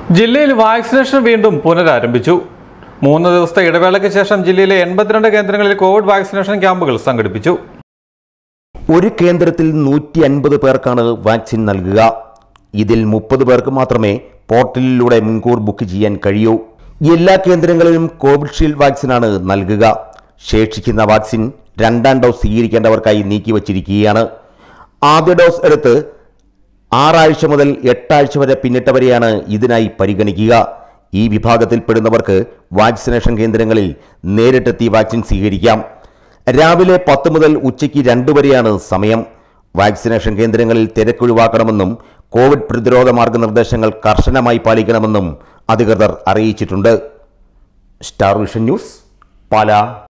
ജില്ലയിൽ വാക്സിനേഷൻ വീണ്ടും പുനരാരംഭിച്ചു മൂന്ന് ദിവസത്തെ ഇടവേളയ്ക്ക് ശേഷം ജില്ലയിലെ എൺപത്തിരണ്ട് കേന്ദ്രങ്ങളിൽ കോവിഡ് വാക്സിനേഷൻ ക്യാമ്പുകൾ സംഘടിപ്പിച്ചു ഒരു കേന്ദ്രത്തിൽ നൂറ്റി അൻപത് പേർക്കാണ് വാക്സിൻ നൽകുക ഇതിൽ മുപ്പത് പേർക്ക് മാത്രമേ പോർട്ടലിലൂടെ മുൻകൂർ ബുക്ക് ചെയ്യാൻ കഴിയൂ എല്ലാ കേന്ദ്രങ്ങളിലും കോവിഷീൽഡ് വാക്സിനാണ് നൽകുക ശേഷിക്കുന്ന വാക്സിൻ രണ്ടാം ഡോസ് സ്വീകരിക്കേണ്ടവർക്കായി നീക്കിവച്ചിരിക്കുകയാണ് ആദ്യ ഡോസ് എടുത്ത് ആറാഴ്ച മുതൽ എട്ടാഴ്ച വരെ പിന്നിട്ടവരെയാണ് ഇതിനായി പരിഗണിക്കുക ഈ വിഭാഗത്തിൽപ്പെടുന്നവർക്ക് വാക്സിനേഷൻ കേന്ദ്രങ്ങളിൽ നേരിട്ടെത്തി വാക്സിൻ സ്വീകരിക്കാം രാവിലെ പത്ത് മുതൽ ഉച്ചയ്ക്ക് രണ്ട് വരെയാണ് സമയം വാക്സിനേഷൻ കേന്ദ്രങ്ങളിൽ തിരക്കൊഴിവാക്കണമെന്നും കോവിഡ് പ്രതിരോധ മാർഗനിർദ്ദേശങ്ങൾ കർശനമായി പാലിക്കണമെന്നും അധികൃതർ അറിയിച്ചിട്ടുണ്ട് സ്റ്റാർ വിഷൻ ന്യൂസ് പാലാ